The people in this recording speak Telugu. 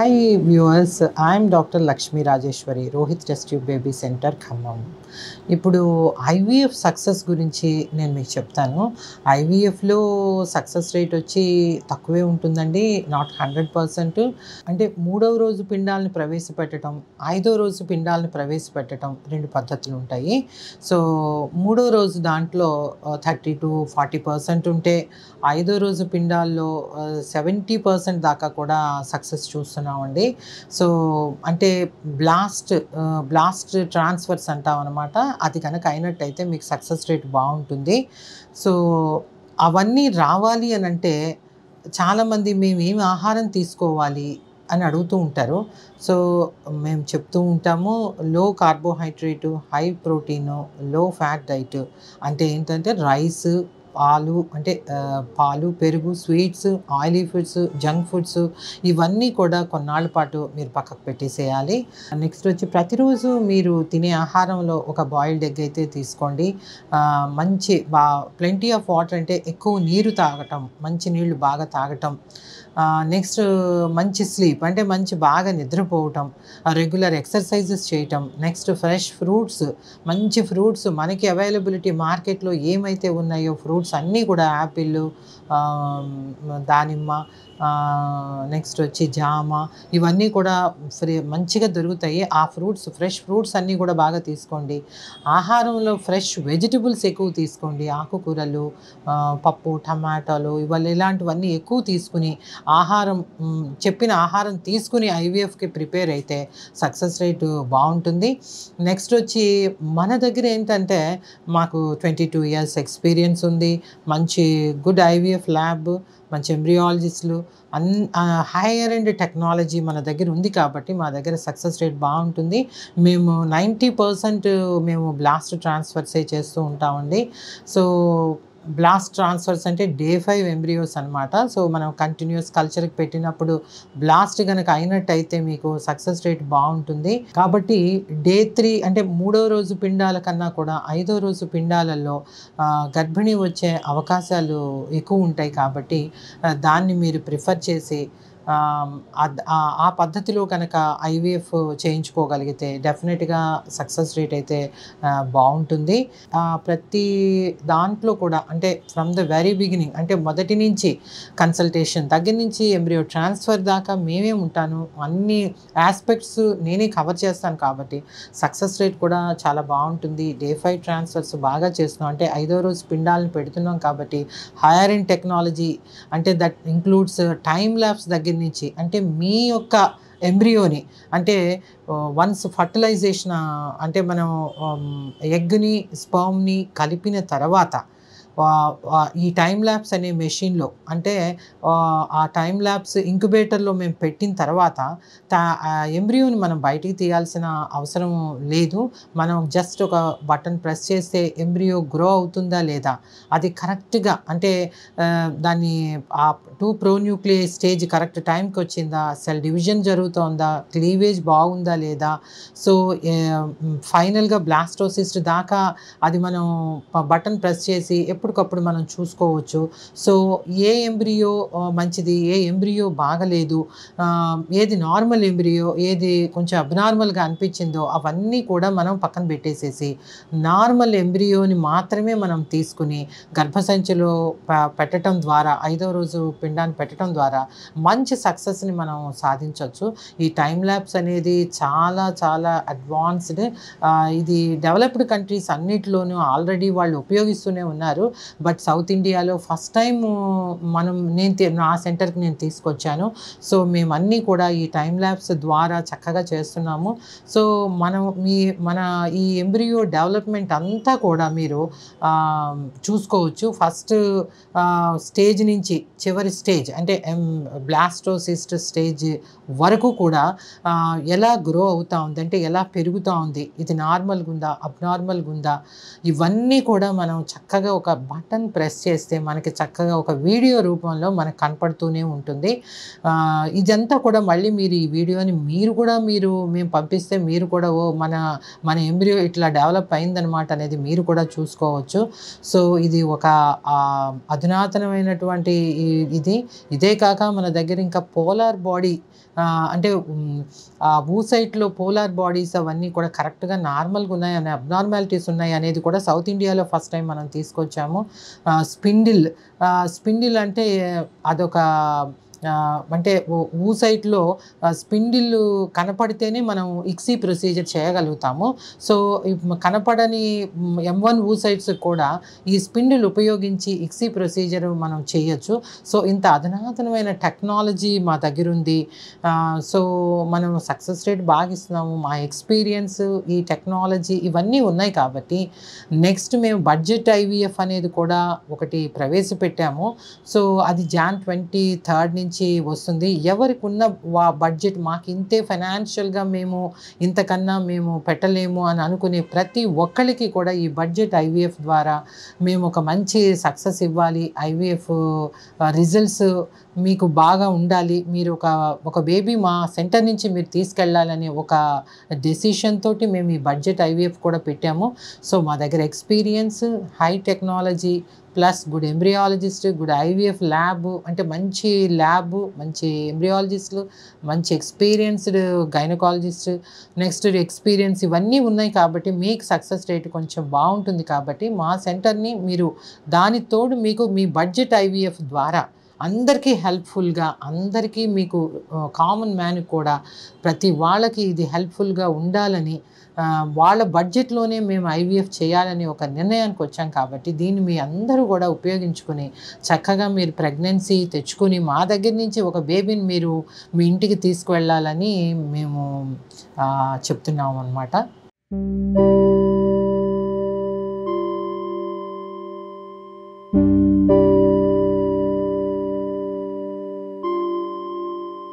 hi viewers I'm doctor Lakshmi Rajeshwari Rohit test tube baby centre Khammam ఇప్పుడు ఐవీఎఫ్ సక్సెస్ గురించి నేను మీకు చెప్తాను ఐవీఎఫ్లో సక్సెస్ రేట్ వచ్చి తక్కువే ఉంటుందండి నాట్ హండ్రెడ్ పర్సెంట్ అంటే మూడవ రోజు పిండాలను ప్రవేశపెట్టడం ఐదో రోజు పిండాలను ప్రవేశపెట్టడం రెండు పద్ధతులు ఉంటాయి సో మూడో రోజు దాంట్లో థర్టీ టు ఫార్టీ పర్సెంట్ ఉంటే ఐదో రోజు పిండాల్లో సెవెంటీ పర్సెంట్ దాకా కూడా సక్సెస్ చూస్తున్నామండి సో అంటే బ్లాస్ట్ బ్లాస్ట్ ట్రాన్స్ఫర్స్ అంటాం అనమాట అది కనుక అయినట్టయితే మీకు సక్సెస్ రేట్ బాగుంటుంది సో అవన్నీ రావాలి అని అంటే చాలామంది మేము ఏమి ఆహారం తీసుకోవాలి అని అడుగుతూ ఉంటారు సో మేము చెప్తూ ఉంటాము low carbohydrate high protein low fat diet అంటే ఏంటంటే రైస్ పాలు అంటే ఆ, పాలు పెరుగు sweets oily foods junk foods ఇవన్నీ కూడా కొన్నాళ్ళ పాటు మీరు పక్కకు పెట్టేసేయాలి నెక్స్ట్ వచ్చి ప్రతిరోజు మీరు తినే ఆహారంలో ఒక బాయిల్డ్ ఎగ్ అయితే తీసుకోండి ఆ, మంచి బా ప్లెంటీ ఆఫ్ వాటర్ అంటే ఎక్కువ నీరు తాగటం మంచి నీళ్లు బాగా తాగటం నెక్స్ట్ మంచి స్లీప్ అంటే మంచి బాగా నిద్రపోవటం రెగ్యులర్ ఎక్సర్సైజెస్ చేయటం నెక్స్ట్ ఫ్రెష్ ఫ్రూట్స్ మంచి ఫ్రూట్స్ మనకి అవైలబిలిటీ మార్కెట్లో ఏమైతే ఉన్నాయో ఫ్రూట్స్ అన్నీ కూడా యాపిల్ దానిమ్మ నెక్స్ట్ వచ్చి జామ ఇవన్నీ కూడా ఫ్రీ మంచిగా దొరుకుతాయి ఆ ఫ్రూట్స్ ఫ్రెష్ ఫ్రూట్స్ అన్నీ కూడా బాగా తీసుకోండి ఆహారంలో ఫ్రెష్ వెజిటబుల్స్ ఎక్కువ తీసుకోండి ఆకుకూరలు ఆ, పప్పు టమాటాలు ఇవాళ ఇలాంటివన్నీ ఎక్కువ తీసుకుని ఆహారం మ్, చెప్పిన ఆహారం తీసుకుని ఐవీఎఫ్కి ప్రిపేర్ అయితే సక్సెస్ రేటు బాగుంటుంది నెక్స్ట్ వచ్చి మన దగ్గర ఏంటంటే మాకు ట్వంటీ టూ ఇయర్స్ ఎక్స్పీరియన్స్ ఉంది మంచి గుడ్ ఐవీఎఫ్ ల్యాబ్ మంచి ఎంబ్రియాలజిస్టులు అన్ హైయర్ అండ్ టెక్నాలజీ మన దగ్గర ఉంది కాబట్టి మా దగ్గర సక్సెస్ రేట్ బాగుంటుంది మేము నైంటీ పర్సెంట్ మేము బ్లాస్ట్ ట్రాన్స్ఫర్సే చేస్తూ ఉంటామండి సో బ్లాస్ట్ ట్రాన్స్ఫర్స్ అంటే డే ఫైవ్ ఎంబ్రియోస్ అనమాట సో మనం కంటిన్యూస్ కల్చర్కి పెట్టినప్పుడు బ్లాస్ట్ కనుక అయినట్టయితే మీకు సక్సెస్ రేట్ బాగుంటుంది కాబట్టి డే త్రీ అంటే మూడో రోజు పిండాల కన్నా కూడా ఐదో రోజు పిండాలలో ఆ, గర్భిణీ వచ్చే అవకాశాలు ఎక్కువ ఉంటాయి కాబట్టి ఆ, దాన్ని మీరు ప్రిఫర్ చేసి ఆ, అద్- ఆ ఆ పద్ధతిలో కనుక ఐవీఎఫ్ చేయించుకోగలిగితే డెఫినెట్గా సక్సెస్ రేట్ అయితే ఆ, బాగుంటుంది ఆ, ప్రతి దాంట్లో కూడా అంటే ఫ్రమ్ ద వెరీ బిగినింగ్ అంటే మొదటి నుంచి కన్సల్టేషన్ దగ్గర నుంచి ఎంబ్రియో ట్రాన్స్ఫర్ దాకా మేమే ఉంటాను అన్ని ఆస్పెక్ట్స్ నేనే కవర్ చేస్తాను కాబట్టి సక్సెస్ రేట్ కూడా చాలా బాగుంటుంది డే ఫైవ్ ట్రాన్స్ఫర్స్ బాగా చేస్తున్నాం అంటే ఐదో రోజు పిండాలను పెడుతున్నాం కాబట్టి హైయర్ ఇన్ టెక్నాలజీ అంటే దట్ ఇంక్లూడ్స్ టైం ల్యాబ్స్ దగ్గర నుంచి అంటే మీ యొక్క ఎంబ్రియోని అంటే వన్స్ ఫర్టిలైజేషన్ అంటే మనం ఎగ్ని స్పర్మ్ని కలిపిన తర్వాత ఆ, ఆ, ఈ టైం ల్యాబ్స్ అనే మెషిన్లో అంటే ఆ, ఆ టైం ల్యాబ్స్ ఇంక్యుబేటర్లో మేము పెట్టిన తర్వాత ఎంబ్రియోని మనం బయటికి తీయాల్సిన అవసరం లేదు మనం జస్ట్ ఒక బటన్ ప్రెస్ చేస్తే ఎంబ్రియో గ్రో అవుతుందా లేదా అది కరెక్ట్గా అంటే ఆ, దాన్ని ఆ టూ ప్రోన్యూక్లియర్ స్టేజ్ కరెక్ట్ టైంకి వచ్చిందా సెల్ డివిజన్ జరుగుతోందా క్లీవేజ్ బాగుందా లేదా సో ఫైనల్గా బ్లాస్టోసిస్ట్ దాకా అది మనం బటన్ ప్రెస్ చేసి ఎప్పటికప్పుడు మనం చూసుకోవచ్చు సో ఏ ఎంబ్రియో మంచిది ఏ ఎంబ్రియో బాగలేదు ఆ, ఏది నార్మల్ ఎంబ్రియో ఏది కొంచెం అబ్నార్మల్గా అనిపించిందో అవన్నీ కూడా మనం పక్కన పెట్టేసేసి నార్మల్ ఎంబ్రియోని మాత్రమే మనం తీసుకుని గర్భసంచిలో ప- పెట్టడం ద్వారా ఐదో రోజు పిండాన్ని పెట్టడం ద్వారా మంచి సక్సెస్ని మనం సాధించవచ్చు ఈ టైం ల్యాబ్స్ అనేది చాలా చాలా అడ్వాన్స్డ్ ఇది డెవలప్డ్ కంట్రీస్ అన్నిటిలోనూ ఆల్రెడీ వాళ్ళు ఉపయోగిస్తూనే ఉన్నారు బట్ సౌత్ ఇండియాలో ఫస్ట్ టైం మనం నేను తీ- నా సెంటర్కి నేను తీసుకొచ్చాను సో మేము అన్నీ కూడా ఈ టైం ల్యాబ్స్ ద్వారా చక్కగా చేస్తున్నాము సో మనం మీ మన ఈ ఎంబ్రియో డెవలప్మెంట్ అంతా కూడా మీరు ఆ, చూసుకోవచ్చు ఫస్ట్ స్టేజ్ నుంచి చివరి స్టేజ్ అంటే బ్లాస్టోసిస్ట్ స్టేజ్ వరకు కూడా ఆ, ఎలా గ్రో అవుతా ఉంది అంటే ఎలా పెరుగుతూ ఉంది ఇది నార్మల్గా ఉందా అబ్నార్మల్గా ఉందా ఇవన్నీ కూడా మనం చక్కగా ఒక బటన్ ప్రెస్ చేస్తే మనకి చక్కగా ఒక వీడియో రూపంలో మనకు కనపడుతూనే ఉంటుంది ఆ, ఇదంతా కూడా మళ్ళీ మీరు ఈ వీడియోని మీరు కూడా మీరు మేము పంపిస్తే మీరు కూడా ఓ మన మన ఎంబ్రియో ఇట్లా డెవలప్ అయిందనమాట అనేది మీరు కూడా చూసుకోవచ్చు సో ఇది ఒక ఆ, అధునాతనమైనటువంటి ఈ- ఇది ఇదే కాక మన దగ్గర ఇంకా పోలార్ బాడీ అంటే ఉమ్, ఆ ఊసైట్లో పోలార్ బాడీస్ అవన్నీ కూడా కరెక్ట్గా నార్మల్గా ఉన్నాయి అనే అబ్నార్మాలిటీస్ ఉన్నాయి అనేది కూడా సౌత్ ఇండియాలో ఫస్ట్ టైం మనం తీసుకొచ్చాము స్పిండిల్ స్పిండిల్ అంటే అదొక ఆ, అంటే ఊ- ఊసైట్లో స్పిండిల్ కనపడితేనే మనం ఇక్సీ ప్రొసీజర్ చేయగలుగుతాము సో ఈ కనపడని ఎం వన్ ఊసైట్స్ కూడా ఈ స్పిండిల్ ఉపయోగించి ఇక్సీ ప్రొసీజర్ మనం చేయొచ్చు సో ఇంత అధునాతనమైన టెక్నాలజీ మా దగ్గర ఉంది ఆ, సో మనం సక్సెస్ రేట్ బాగా ఇస్తున్నాము మా ఎక్స్పీరియన్స్ ఈ టెక్నాలజీ ఇవన్నీ ఉన్నాయి కాబట్టి నెక్స్ట్ మేము బడ్జెట్ ఐవీఎఫ్ అనేది కూడా ఒకటి ప్రవేశపెట్టాము సో అది జాన్ ట్వంటీ థర్డ్ నుంచి వస్తుంది ఎవరికి ఉన్న వా బడ్జెట్ మాకు ఇంతే ఫైనాన్షియల్గా మేము ఇంతకన్నా మేము పెట్టలేము అని అనుకునే ప్రతి ఒక్కరికి కూడా ఈ బడ్జెట్ ఐవీఎఫ్ ద్వారా మేము ఒక మంచి సక్సెస్ ఇవ్వాలి ఐవీఎఫ్ రిజల్ట్స్ మీకు బాగా ఉండాలి మీరు ఒక ఒక బేబీ మా సెంటర్ నుంచి మీరు తీసుకెళ్ళాలని ఒక డెసిషన్ తోటి మేము ఈ బడ్జెట్ ఐవీఎఫ్ కూడా పెట్టాము సో మా దగ్గర experience high technology plus good embryologist good IVF lab అంటే మంచి ల్యాబ్ మంచి ఎంబ్రియాలజిస్టులు మంచి ఎక్స్పీరియన్స్డ్ గైనకాలజిస్ట్ నెక్స్ట్ ఎక్స్పీరియన్స్ ఇవన్నీ ఉన్నాయి కాబట్టి మీకు సక్సెస్ రేట్ కొంచెం బాగుంటుంది కాబట్టి మా సెంటర్ని మీరు దాని తోడు మీకు మీ బడ్జెట్ ఐవీఎఫ్ ద్వారా అందరికీ హెల్ప్ఫుల్గా అందరికీ మీకు కామన్ మ్యాన్ కూడా ప్రతి వాళ్ళకి ఇది హెల్ప్ఫుల్గా ఉండాలని ఆ, వాళ్ళ బడ్జెట్లోనే మేము ఐవీఎఫ్ చేయాలని ఒక నిర్ణయానికి వచ్చాం కాబట్టి దీన్ని మీ అందరూ కూడా ఉపయోగించుకుని చక్కగా మీరు ప్రెగ్నెన్సీ తెచ్చుకుని మా దగ్గర నుంచి ఒక బేబీని మీరు మీ ఇంటికి తీసుకువెళ్ళాలని మేము ఆ, చెప్తున్నాము అనమాట